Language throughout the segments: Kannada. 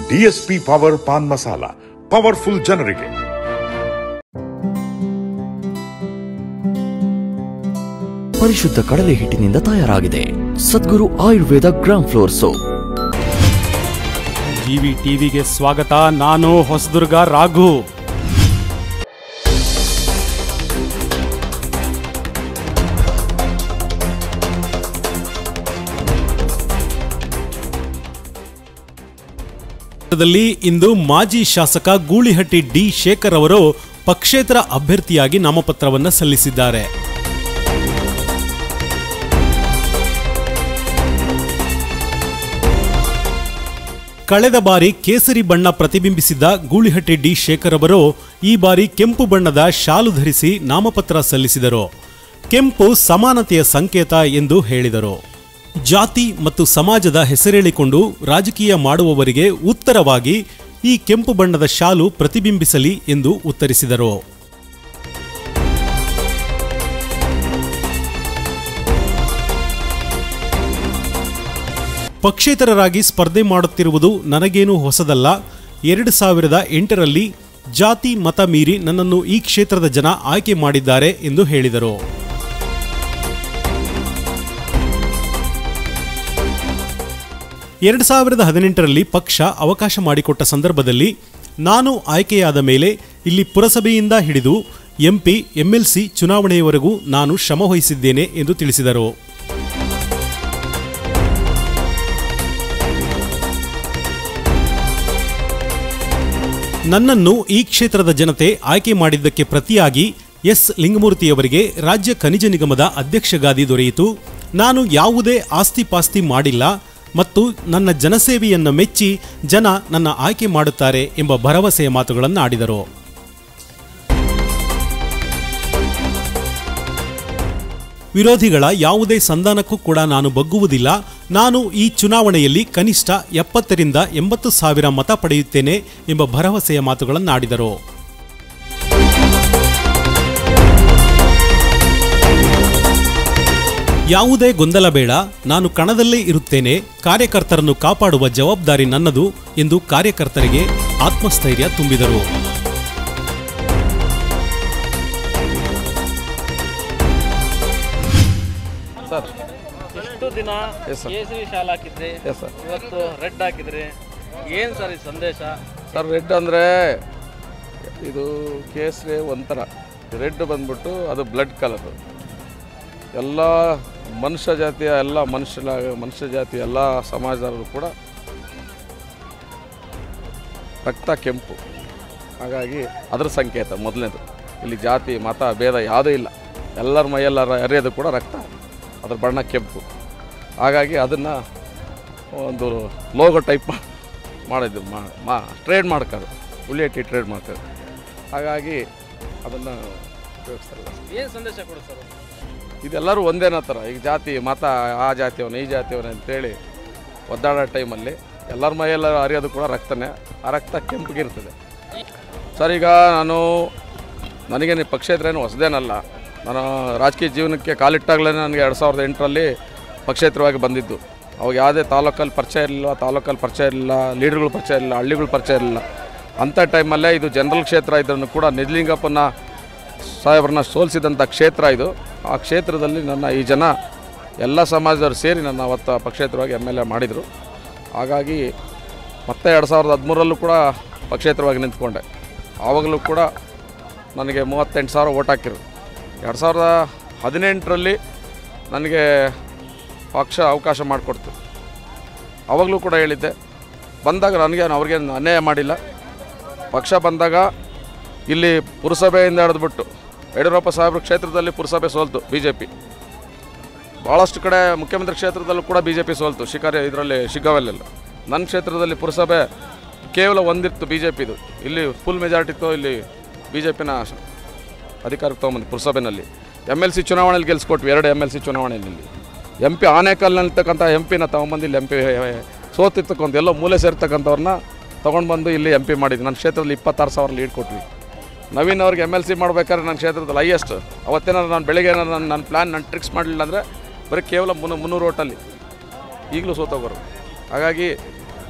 DSP power paan masala powerful ಜನರಿಗೆ ಪರಿಶುದ್ಧ ಕಡಲೆ ಹಿಟ್ಟಿನಿಂದ ತಯಾರಾಗಿದೆ Sadguru Ayurveda gram flour soap GV ಟಿವಿಗೆ ಸ್ವಾಗತ ನಾನು ಹೊಸದುರ್ಗ ರಾಘು ದಲ್ಲಿ ಇಂದು ಮಾಜಿ ಶಾಸಕ ಗೂಳಿಹಟ್ಟಿ ಡಿ ಶೇಖರ್ ಅವರು ಪಕ್ಷೇತರ ಅಭ್ಯರ್ಥಿಯಾಗಿ ನಾಮಪತ್ರವನ್ನು ಸಲ್ಲಿಸಿದ್ದಾರೆ ಕಳೆದ ಬಾರಿ ಕೇಸರಿ ಬಣ್ಣ ಪ್ರತಿಬಿಂಬಿಸಿದ್ದ ಗೂಳಿಹಟ್ಟಿ ಡಿ ಶೇಖರ್ ಅವರು ಈ ಬಾರಿ ಕೆಂಪು ಬಣ್ಣದ ಶಾಲು ಧರಿಸಿ ನಾಮಪತ್ರ ಸಲ್ಲಿಸಿದರು ಕೆಂಪು ಸಮಾನತೆಯ ಸಂಕೇತ ಎಂದು ಹೇಳಿದರು ಜಾತಿ ಮತ್ತು ಸಮಾಜದ ಹೆಸರೇಳಿಕೊಂಡು ರಾಜಕೀಯ ಮಾಡುವವರಿಗೆ ಉತ್ತರವಾಗಿ ಈ ಕೆಂಪು ಬಣ್ಣದ ಶಾಲು ಪ್ರತಿಬಿಂಬಿಸಲಿ ಎಂದು ಉತ್ತರಿಸಿದರು ಪಕ್ಷೇತರರಾಗಿ ಸ್ಪರ್ಧೆ ಮಾಡುತ್ತಿರುವುದು ನನಗೇನೂ ಹೊಸದಲ್ಲ ಎರಡು ಸಾವಿರದ ಎಂಟರಲ್ಲಿ ಜಾತಿ ಮತ ಮೀರಿ ನನ್ನನ್ನು ಈ ಕ್ಷೇತ್ರದ ಜನ ಆಯ್ಕೆ ಮಾಡಿದ್ದಾರೆ ಎಂದು ಹೇಳಿದರು ಎರಡು ಸಾವಿರದ ಹದಿನೆಂಟರಲ್ಲಿ ಪಕ್ಷ ಅವಕಾಶ ಮಾಡಿಕೊಟ್ಟ ಸಂದರ್ಭದಲ್ಲಿ ನಾನು ಆಯ್ಕೆಯಾದ ಮೇಲೆ ಇಲ್ಲಿ ಪುರಸಭೆಯಿಂದ ಹಿಡಿದು ಎಂಪಿ ಎಂಎಲ್ಸಿ ಚುನಾವಣೆಯವರೆಗೂ ನಾನು ಶ್ರಮವಹಿಸಿದ್ದೇನೆ ಎಂದು ತಿಳಿಸಿದರು ನನ್ನನ್ನು ಈ ಕ್ಷೇತ್ರದ ಜನತೆ ಆಯ್ಕೆ ಮಾಡಿದ್ದಕ್ಕೆ ಪ್ರತಿಯಾಗಿ ಎಸ್ ಲಿಂಗಮೂರ್ತಿಯವರಿಗೆ ರಾಜ್ಯ ಖನಿಜ ನಿಗಮದ ಅಧ್ಯಕ್ಷ ಗಾದಿ ದೊರೆಯಿತು ನಾನು ಯಾವುದೇ ಆಸ್ತಿ ಪಾಸ್ತಿ ಮಾಡಿಲ್ಲ ಮತ್ತು ನನ್ನ ಜನಸೇವೆಯನ್ನು ಮೆಚ್ಚಿ ಜನ ನನ್ನ ಆಯ್ಕೆ ಮಾಡುತ್ತಾರೆ ಎಂಬ ಭರವಸೆಯ ಮಾತುಗಳನ್ನು ಆಡಿದರು ವಿರೋಧಿಗಳ ಯಾವುದೇ ಸಂಧಾನಕ್ಕೂ ಕೂಡ ನಾನು ಬಗ್ಗುವುದಿಲ್ಲ ನಾನು ಈ ಚುನಾವಣೆಯಲ್ಲಿ ಕನಿಷ್ಠ ಎಪ್ಪತ್ತರಿಂದ ಎಂಬತ್ತು ಸಾವಿರ ಮತ ಪಡೆಯುತ್ತೇನೆ ಎಂಬ ಭರವಸೆಯ ಮಾತುಗಳನ್ನಾಡಿದರು ಯಾವುದೇ ಗೊಂದಲ ಬೇಡ ನಾನು ಕಣದಲ್ಲೇ ಇರುತ್ತೇನೆ ಕಾರ್ಯಕರ್ತರನ್ನು ಕಾಪಾಡುವ ಜವಾಬ್ದಾರಿ ನನ್ನದು ಎಂದು ಕಾರ್ಯಕರ್ತರಿಗೆ ಆತ್ಮಸ್ಥೈರ್ಯ ತುಂಬಿದರು ಸರ್ ಇಷ್ಟು ದಿನ Yes, sir. ಕೇಸರಿ ಶಾಲ್ ಹಾಕಿದ್ರಿ ಎಸ್ ಸರ್ ಇವತ್ತು ರೆಡ್ ಹಾಕಿದ್ರಿ ಏನ್ ಸರ್ ಈ ಸಂದೇಶ ಸರ್ ರೆಡ್ ಅಂದರೆ ಇದು ಕೇಸರಿ ಒಂಥರ ರೆಡ್ ಬಂದ್ಬಿಟ್ಟು ಅದು ಬ್ಲಡ್ ಕಲರು ಎಲ್ಲ ಮನುಷ್ಯ ಜಾತಿಯ ಎಲ್ಲ ಮನುಷ್ಯನ ಮನುಷ್ಯ ಜಾತಿಯ ಎಲ್ಲ ಸಮಾಜದವರು ಕೂಡ ರಕ್ತ ಕೆಂಪು ಹಾಗಾಗಿ ಅದ್ರ ಸಂಕೇತ ಮೊದಲನೇದು ಇಲ್ಲಿ ಜಾತಿ ಮತ ಭೇದ ಯಾವುದೂ ಇಲ್ಲ ಎಲ್ಲರ ಮೈಯೆಲ್ಲರ ಹರಿಯೋದು ಕೂಡ ರಕ್ತ ಅದ್ರ ಬಣ್ಣ ಕೆಂಪು ಹಾಗಾಗಿ ಅದನ್ನು ಒಂದು ಲೋಗೋ ಟೈಪ್ ಮಾಡಿದ್ದು ಮಾ ಮಾ ಟ್ರೇಡ್ ಮಾಡ್ಕೋದು ಉಳಿಯಟ್ಟಿ ಟ್ರೇಡ್ ಮಾಡ್ಕೋದು ಹಾಗಾಗಿ ಅದನ್ನು ಉಪಯೋಗಿಸ್ತಾರಲ್ಲ ಏನ್ ಸಂದೇಶ ಕೊಡು ಸರ್ ಇದೆಲ್ಲರೂ ಒಂದೇನ ಥರ ಈಗ ಜಾತಿ ಮತ ಆ ಜಾತಿಯವನು ಈ ಜಾತಿಯವನು ಅಂತೇಳಿ ಒದ್ದಾಡೋ ಟೈಮಲ್ಲಿ ಎಲ್ಲರ ಮೈಯೆಲ್ಲ ಹರಿಯೋದು ಕೂಡ ರಕ್ತನೇ ಆ ರಕ್ತ ಕೆಂಪಗಿರ್ತದೆ ಸರ್ ಈಗ ನಾನು ನನಗೇನು ಪಕ್ಷೇತರ ಏನು ಹೊಸದೇನಲ್ಲ ನಾನು ರಾಜಕೀಯ ಜೀವನಕ್ಕೆ ಕಾಲಿಟ್ಟಾಗಲೇ ನನಗೆ ಎರಡು ಸಾವಿರದ ಎಂಟರಲ್ಲಿ ಪಕ್ಷೇತರವಾಗಿ ಬಂದಿದ್ದು ಅವಾಗ ಯಾವುದೇ ತಾಲೂಕಲ್ಲಿ ಪರಿಚಯ ಇರಲಿಲ್ಲ ತಾಲೂಕಲ್ಲಿ ಪರಿಚಯ ಇರಲಿಲ್ಲ ಲೀಡರ್ಗಳು ಪರಿಚಯ ಇರಲಿಲ್ಲ ಹಳ್ಳಿಗಳು ಪರಿಚಯ ಇರಲಿಲ್ಲ ಅಂಥ ಟೈಮಲ್ಲೇ ಇದು ಜನರಲ್ ಕ್ಷೇತ್ರ ಇದ್ರೂ ಕೂಡ ನಿಜಲಿಂಗಪ್ಪನ ಸಾಹೇಬ್ರನ್ನ ಸೋಲಿಸಿದಂಥ ಕ್ಷೇತ್ರ ಇದು ಆ ಕ್ಷೇತ್ರದಲ್ಲಿ ನನ್ನ ಈ ಜನ ಎಲ್ಲ ಸಮಾಜದವರು ಸೇರಿ ನನ್ನ ಅವತ್ತು ಪಕ್ಷೇತರವಾಗಿ ಎಮ್ ಎಲ್ ಎ ಮಾಡಿದರು ಹಾಗಾಗಿ ಮತ್ತೆ ಎರಡು ಸಾವಿರದ ಹದಿಮೂರಲ್ಲೂ ಕೂಡ ಪಕ್ಷೇತರವಾಗಿ ನಿಂತ್ಕೊಂಡೆ ಆವಾಗಲೂ ಕೂಡ ನನಗೆ ಮೂವತ್ತೆಂಟು ಸಾವಿರ ಓಟ್ ಹಾಕಿರು ಎರಡು ಸಾವಿರದ ಹದಿನೆಂಟರಲ್ಲಿ ನನಗೆ ಪಕ್ಷ ಅವಕಾಶ ಮಾಡಿಕೊಡ್ತು ಆವಾಗಲೂ ಕೂಡ ಹೇಳಿದ್ದೆ ಬಂದಾಗ ನನಗೆ ಅವ್ರಿಗೇನು ಅನ್ಯಾಯ ಮಾಡಿಲ್ಲ ಪಕ್ಷ ಬಂದಾಗ ಇಲ್ಲಿ ಪುರಸಭೆಯಿಂದ ಹಿಡಿದ್ಬಿಟ್ಟು ಯಡಿಯೂರಪ್ಪ ಸಾಹೇಬ್ರ ಕ್ಷೇತ್ರದಲ್ಲಿ ಪುರಸಭೆ ಸೋಲ್ತು ಬಿ ಜೆ ಪಿ ಭಾಳಷ್ಟು ಕಡೆ ಮುಖ್ಯಮಂತ್ರಿ ಕ್ಷೇತ್ರದಲ್ಲೂ ಕೂಡ ಬಿ ಜೆ ಪಿ ಸೋಲ್ತು ಶಿಕಾರಿ ಇದರಲ್ಲಿ ಶಿಗ್ಗಾವಲ್ಲೆಲ್ಲ ನನ್ನ ಕ್ಷೇತ್ರದಲ್ಲಿ ಪುರಸಭೆ ಕೇವಲ ಒಂದಿತ್ತು ಬಿ ಜೆ ಪಿದು ಇಲ್ಲಿ ಫುಲ್ ಮೆಜಾರಿಟಿ ಇತ್ತು ಇಲ್ಲಿ ಬಿ ಜೆ ಪಿನ ಅಧಿಕಾರಕ್ಕೆ ತೊಗೊಂಬಂದು ಪುರಸಭೆಯಲ್ಲಿ ಎಮ್ ಎಲ್ ಸಿ ಚುನಾವಣೆಯಲ್ಲಿ ಗೆಲ್ಸ್ಕೊಟ್ವಿ ಎರಡು ಎಮ್ ಎಲ್ ಸಿ ಚುನಾವಣೆಯಲ್ಲಿ ಎಂ ಪಿ ಆನೇಕಲ್ನಲ್ಲಿರ್ತಕ್ಕಂಥ ಎಂ ಪಿನ ತೊಗೊಂಬಂದು ಇಲ್ಲಿ ಎಂ ಪಿ ಸೋತಿರ್ತಕ್ಕಂಥ ಎಲ್ಲೋ ಮೂಲೆ ಸೇರ್ತಕ್ಕಂಥವ್ರನ್ನ ತೊಗೊಂಡು ಬಂದು ಇಲ್ಲಿ ಎಂ ಪಿ ಮಾಡಿದ್ವಿ ನನ್ನ ಕ್ಷೇತ್ರದಲ್ಲಿ ಇಪ್ಪತ್ತಾರು ಸಾವಿರ ಲೀಡ್ ಕೊಟ್ವಿ ನವೀನ್ ಅವ್ರಿಗೆ ಎಮ್ ಎಲ್ ಸಿ ಮಾಡ್ಬೇಕಾದ್ರೆ ನನ್ನ ಕ್ಷೇತ್ರದಲ್ಲಿ ಹೈಯೆಸ್ಟ್ ಅವತ್ತೇನಾದ್ರು ನಾನು ಬೆಳಿಗ್ಗೆ ಏನಾದ್ರು ನನ್ನ ನನ್ನ ಪ್ಲ್ಯಾನ್ ನಾನು ಟ್ರಿಕ್ಸ್ ಮಾಡಲಿಲ್ಲ ಅಂದರೆ ಬರೀ ಕೇವಲ ಮುನ್ನೂ ಮುನ್ನೂರು ಓಟಲ್ಲಿ ಈಗಲೂ ಸೋತೋಗೋರು ಹಾಗಾಗಿ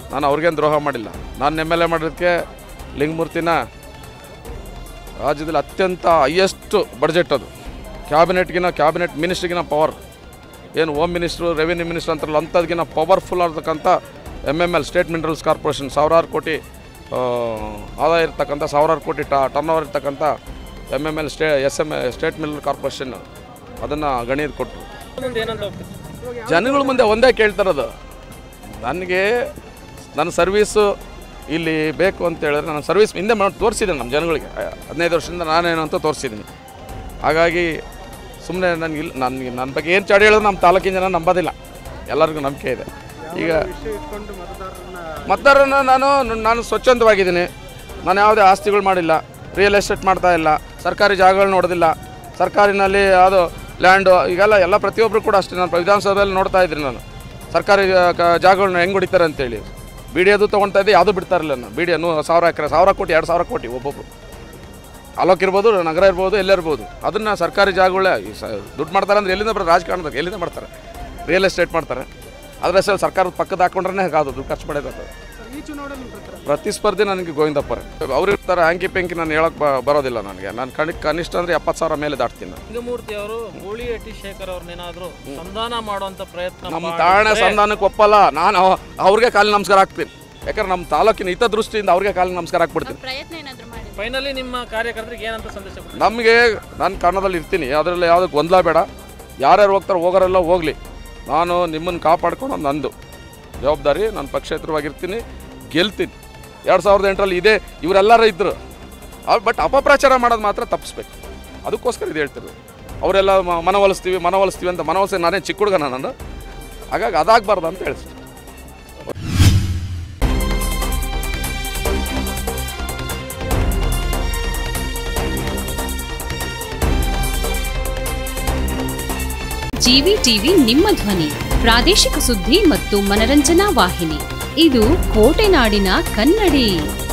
ನಾನು ಅವ್ರಿಗೇನು ದ್ರೋಹ ಮಾಡಿಲ್ಲ ನಾನು ಎಮ್ ಎಲ್ ಎ ಮಾಡಿರೋದಕ್ಕೆ ಲಿಂಗಮೂರ್ತಿನ ರಾಜ್ಯದಲ್ಲಿ ಅತ್ಯಂತ ಹೈಯೆಸ್ಟ್ ಬಡ್ಜೆಟ್ ಅದು ಕ್ಯಾಬಿನೆಟ್ಗಿನ ಕ್ಯಾಬಿನೆಟ್ ಮಿನಿಸ್ಟ್ರಿಗಿನ ಪವರ್ ಏನು ಹೋಮ್ ಮಿನಿಸ್ಟ್ರು ರೆವಿನ್ಯೂ ಮಿನಿಸ್ಟ್ರ್ ಅಂತಾರಲ್ಲ ಅಂಥದ್ಗಿನ ಪವರ್ಫುಲ್ ಆಗಿರ್ತಕ್ಕಂಥ M M L state minerals corporation ಸಾವಿರಾರು ಕೋಟಿ ಆ, ಆದಾಯ ಇರ್ತಕ್ಕಂಥ ಸಾವಿರಾರು ಕೋಟಿ ಟ ಟರ್ನ್ ಓವರ್ ಇರ್ತಕ್ಕಂಥ ಎಮ್ ಎಮ್ ಎಲ್ ಸ್ಟೇ S M state mineral corporation ಅದನ್ನು ಗಣಿದು ಕೊಟ್ಟರು ಮುಂದೆ ಏನಂತ ಹೋಗ್ತೀರಿ ಜನಗಳ ಮುಂದೆ ಒಂದೇ ಕೇಳ್ತಾರದು ನನಗೆ ನನ್ನ ಸರ್ವೀಸು ಇಲ್ಲಿ ಬೇಕು ಅಂತ ಹೇಳಿದ್ರೆ ನಾನು ಸರ್ವೀಸ್ ಹಿಂದೆ ಮಾಡಿ ತೋರಿಸಿದ್ದೀನಿ ನಮ್ಮ ಜನಗಳಿಗೆ ಹದಿನೈದು ವರ್ಷದಿಂದ ನಾನೇನು ಅಂತ ತೋರಿಸಿದ್ದೀನಿ ಹಾಗಾಗಿ ಸುಮ್ಮನೆ ನನಗೆ ಇಲ್ಲ ನನಗೆ ನನ್ನ ಬಗ್ಗೆ ಏನು ಚಾಡಿ ಹೇಳೋದು ನಮ್ಮ ತಾಲೂಕಿನ ಜನ ನಂಬೋದಿಲ್ಲ ಎಲ್ಲರಿಗೂ ನಂಬಿಕೆ ಇದೆ ಈಗ ಮತದಾರನ ನಾನು ನಾನು ಸ್ವಚ್ಛಂದವಾಗಿದ್ದೀನಿ ನಾನು ಯಾವುದೇ ಆಸ್ತಿಗಳು ಮಾಡಿಲ್ಲ ರಿಯಲ್ ಎಸ್ಟೇಟ್ ಮಾಡ್ತಾ ಇಲ್ಲ ಸರ್ಕಾರಿ ಜಾಗಗಳು ನೋಡೋದಿಲ್ಲ ಸರ್ಕಾರಿನಲ್ಲಿ ಯಾವುದು ಲ್ಯಾಂಡು ಈಗೆಲ್ಲ ಎಲ್ಲ ಪ್ರತಿಯೊಬ್ಬರು ಕೂಡ ಅಷ್ಟೇ ನಾನು ವಿಧಾನಸಭೆಯಲ್ಲಿ ನೋಡ್ತಾ ಇದ್ದೀನಿ ನಾನು ಸರ್ಕಾರಿ ಕ- ಜಾಗಗಳನ್ನ ಹೆಂಗೆ ಹೊಡಿತಾರೆ ಅಂತೇಳಿ ಬಿ ಡಿ ಅದು ತೊಗೊಳ್ತಾ ಇದ್ದೆ ಯಾವುದೂ ಬಿಡ್ತಾ ಇರಲಿಲ್ಲ ನಾನು ಬಿ ಡಿ ನೂ ಸಾವಿರ ಎಕರೆ ಸಾವಿರ ಕೋಟಿ ಎರಡು ಸಾವಿರ ಕೋಟಿ ಒಬ್ಬೊಬ್ಬರು ತಾಲೂಕು ಇರ್ಬೋದು ನಗರ ಇರ್ಬೋದು ಎಲ್ಲೇ ಇರ್ಬೋದು ಅದನ್ನು ಸರ್ಕಾರಿ ಜಾಗಗಳೇ ಈ ಸ ದುಡ್ಡು ಮಾಡ್ತಾರೆ ಅಂದ್ರೆ ಎಲ್ಲಿಂದ ಬರೋದು ರಾಜಕಾರಣದಾಗ ಎಲ್ಲಿಂದ ಮಾಡ್ತಾರೆ ರಿಯಲ್ ಎಸ್ಟೇಟ್ ಮಾಡ್ತಾರೆ ಅದ್ರ ಹೆಸರು ಸರ್ಕಾರದ ಪಕ್ಕದ ಹಾಕೊಂಡ್ರೆ ಅದು ದುಡ್ಡು ಖರ್ಚು ಮಾಡೋದು ಪ್ರತಿಸ್ಪರ್ಧಿ ನನಗೆ ಗೋವಿಂದಪ್ಪರೇ ಅವ್ರು ಇರ್ತಾರೆ ಆಂಕಿ ಪೆಂಕಿ ನಾನು ಹೇಳಕ್ ಬ- ಬರೋದಿಲ್ಲ ನನಗೆ ನಾನು ಕಣಿ ಕನಿಷ್ಠ ಅಂದರೆ ಎಪ್ಪತ್ತು ಸಾವಿರ ಮೇಲೆ ದಾಟ್ತೀನಿ ನಾನು ಲಿಂಗಮೂರ್ತಿ ಅವರು ಗೂಳಿಹಟ್ಟಿ ಶೇಖರ್ ಅವ್ರನ್ನೇನಾದ್ರೂ ಸಂಧಾನ ಮಾಡುವಂತ ಪ್ರಯತ್ನ ನಮ್ಮ ಮಾಡಿದ್ರೆ ತಾಣ ಸಂಧಾನಕ್ಕೆ ಒಪ್ಪಲ್ಲ ನಾನು ಅವ- ಅವ್ರಿಗೆ ಕಾಲಿನ ನಮಸ್ಕಾರ ಹಾಕ್ತೀನಿ ಯಾಕಂದ್ರೆ ನಮ್ಮ ತಾಲೂಕಿನ ಹಿತದೃಷ್ಟಿಯಿಂದ ಅವ್ರಿಗೆ ಕಾಲಿನ ನಮಸ್ಕಾರ ಹಾಕ್ಬಿಡ್ತೀನಿ ಪ್ರಯತ್ನ ಏನಾದರೂ ಮಾಡಿ ಫೈನಲಿ ನಿಮ್ಮ ಕಾರ್ಯಕರ್ತರಿಗೆ ಏನಂತ ಸಂದೇಶ ಕೊಡ್ತೀರಿ ನಮಗೆ ನಾನು ಕನ್ನಡದಲ್ಲಿ ಇರ್ತೀನಿ ಅದರಲ್ಲಿ ಯಾವುದಕ್ಕೆ ಗೊಂದಲ ಬೇಡ ಯಾರ್ಯಾರು ಹೋಗ್ತಾರೆ ಹೋಗೋರೆಲ್ಲ ಹೋಗಲಿ ನಾನು ನಿಮ್ಮನ್ನು ಕಾಪಾಡ್ಕೊಳೋದು ನಂದು ಜವಾಬ್ದಾರಿ ನಾನು ಪಕ್ಷೇತರವಾಗಿರ್ತೀನಿ ಗೆಲ್ತೀನಿ ಎರಡು ಸಾವಿರದ ಎಂಟರಲ್ಲಿ ಇದೇ ಇವರೆಲ್ಲರೂ ಇದ್ದರು ಬಟ್ ಅಪಪ್ರಚಾರ ಮಾಡೋದು ಮಾತ್ರ ತಪ್ಪಿಸ್ಬೇಕು ಅದಕ್ಕೋಸ್ಕರ ಇದು ಹೇಳ್ತಿರೋದು ಅವರೆಲ್ಲ ಮ- ಮನವೊಲಿಸ್ತೀವಿ ಮನವೊಲಿಸ್ತೀವಿ ಅಂತ ಮನವೊಲಿಸಿ ನಾನೇ ಚಿಕ್ಕ ಹುಡುಗ ನಾನು ಹಾಗಾಗಿ ಅದಾಗಬಾರ್ದು ಅಂತ ಹೇಳ್ತೀನಿ ಜಿವಿ ಟಿವಿ ನಿಮ್ಮ ಧ್ವನಿ ಪ್ರಾದೇಶಿಕ ಸುದ್ದಿ ಮತ್ತು ಮನರಂಜನಾ ವಾಹಿನಿ ಇದು ಕೋಟೆನಾಡಿನ ಕನ್ನಡಿ